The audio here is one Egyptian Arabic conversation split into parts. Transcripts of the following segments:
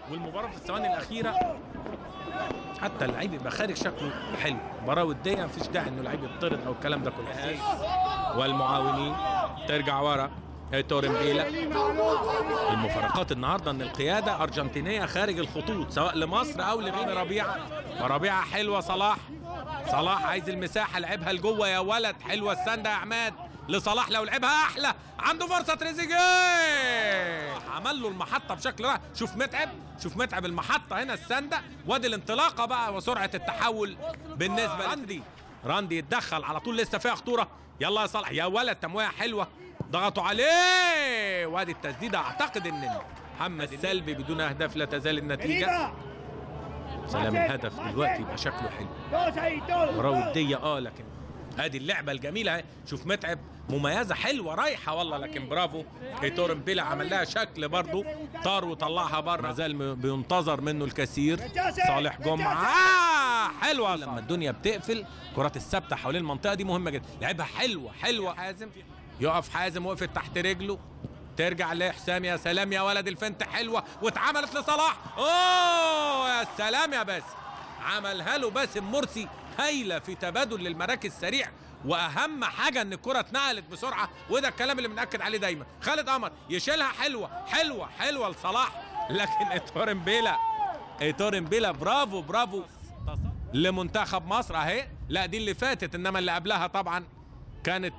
والمباراه في الثواني الاخيره حتى اللعيب يبقى خارج شكله حلو مباراه وديه مفيش داعي انه اللعيب يطرد او الكلام ده كله والمعاونين ترجع ورا ايتور مبيلا المفارقات النهارده ان القياده ارجنتينيه خارج الخطوط سواء لمصر او لرامي ربيعه ربيعه حلوه صلاح صلاح عايز المساحه لعبها لجوه يا ولد حلوه السنده يا عماد لصلاح لو لعبها احلى عنده فرصه تريزيجيه عمل له المحطه بشكل رائع شوف متعب شوف متعب المحطه هنا السنده وادي الانطلاقه بقى وسرعه التحول بالنسبه راندي راندي يتدخل على طول لسه فيها خطوره يلا يا صلاح يا ولد تمويه حلوه ضغطوا عليه وادي التسديده اعتقد ان محمد السلبي بدون اهداف لا تزال النتيجه سلام الهدف دلوقتي يبقى شكله حلو مباراه وديه اه لكن ادي اللعبه الجميله اهي شوف متعب مميزه حلوه رايحه والله لكن برافو ايتور مبيلا عمل لها شكل برضه طار وطلعها بره ما زال م- بينتظر منه الكثير صالح جمعه آه حلوه لما الدنيا بتقفل كرات الثابته حوالين المنطقه دي مهمه جدا لعبها حلوه حلوه حازم يقف حازم وقفت تحت رجله ترجع لحسام يا سلام يا ولد الفنت حلوه واتعملت لصلاح اوه يا سلام يا باسم عملها له باسم مرسي هايله في تبادل للمراكز سريع واهم حاجه ان الكره اتنقلت بسرعه وده الكلام اللي بناكد عليه دايما خالد قمر يشيلها حلوه حلوه حلوه لصلاح لكن ايتور مبيلا ايتور مبيلا برافو برافو لمنتخب مصر اهي لا دي اللي فاتت انما اللي قبلها طبعا كانت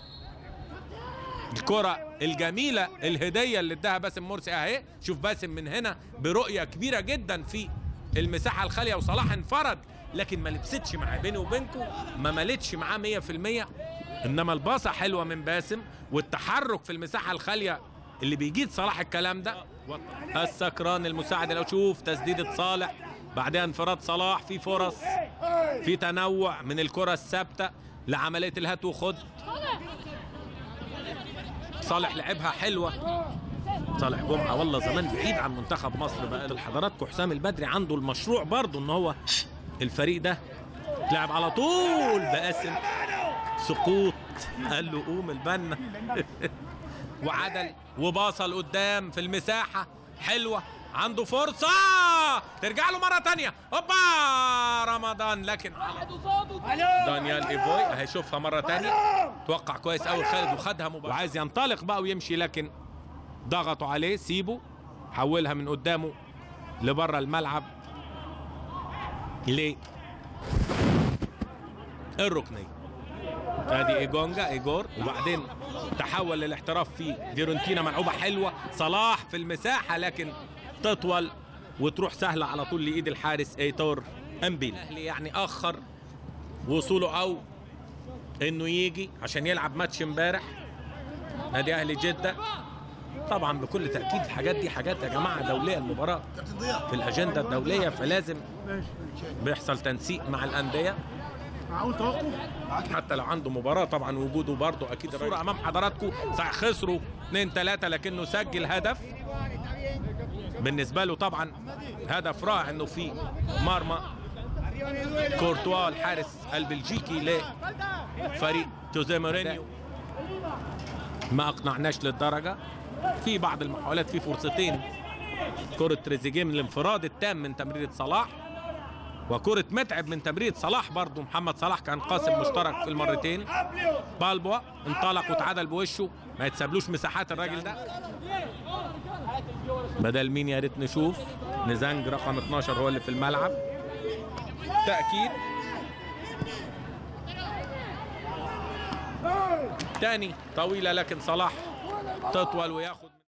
الكرة الجميلة الهدية اللي اداها باسم مرسي اهي شوف باسم من هنا برؤية كبيرة جدا في المساحة الخالية وصلاح انفرد لكن ما لبستش معاه بيني وبينكم ما مالتش معاه 100% انما الباصة حلوة من باسم والتحرك في المساحة الخالية اللي بيجيد صلاح الكلام ده السكران المساعد لو شوف تسديدة صالح بعدها انفراد صلاح في فرص في تنوع من الكرة الثابتة لعملية الهات وخد صالح لعبها حلوة صالح جمعة والله زمان بعيد عن منتخب مصر بقى لحضراتكم حسام البدري عنده المشروع برضه ان هو الفريق ده لعب على طول باسم سقوط قال له قوم البنا وعدل وباصل قدام في المساحة حلوة عنده فرصة ترجع له مرة تانية هوبا رمضان لكن دانيال ايفوي اهي شوفها مرة تانية توقع كويس قوي خالد وخدها مباشرة وعايز ينطلق بقى ويمشي لكن ضغطوا عليه سيبه حولها من قدامه لبره الملعب ليه الركنيه ادي ايجونجا ايجور وبعدين تحول للاحتراف في فيورنتينا ملعوبه حلوه صلاح في المساحه لكن تطول وتروح سهله على طول لايد الحارس ايتور امبيل الاهلي يعني اخر وصوله او انه يجي عشان يلعب ماتش امبارح نادي اهلي جده طبعا بكل تاكيد الحاجات دي حاجات يا جماعه دوليه المباراه في الاجنده الدوليه فلازم بيحصل تنسيق مع الانديه معقول توقف حتى لو عنده مباراه طبعا وجوده برضه اكيد الصوره امام حضراتكم صحيح خسروا 2 3 لكنه سجل هدف بالنسبه له طبعا هدف رائع انه في مرمى كورتوا الحارس البلجيكي لفريق جوزيه مورينيو ما اقنعناش للدرجه في بعض المحاولات في فرصتين كرة تريزيجيه من الانفراد التام من تمريرة صلاح وكرة متعب من تمريرة صلاح برضه محمد صلاح كان قاسم مشترك في المرتين بالبوا انطلق وتعادل بوشه ما يتسابلوش مساحات الراجل ده بدل مين يا ريت نشوف نزانج رقم 12 هو اللي في الملعب تأكيد تاني طويلة لكن صلاح تطول وياخد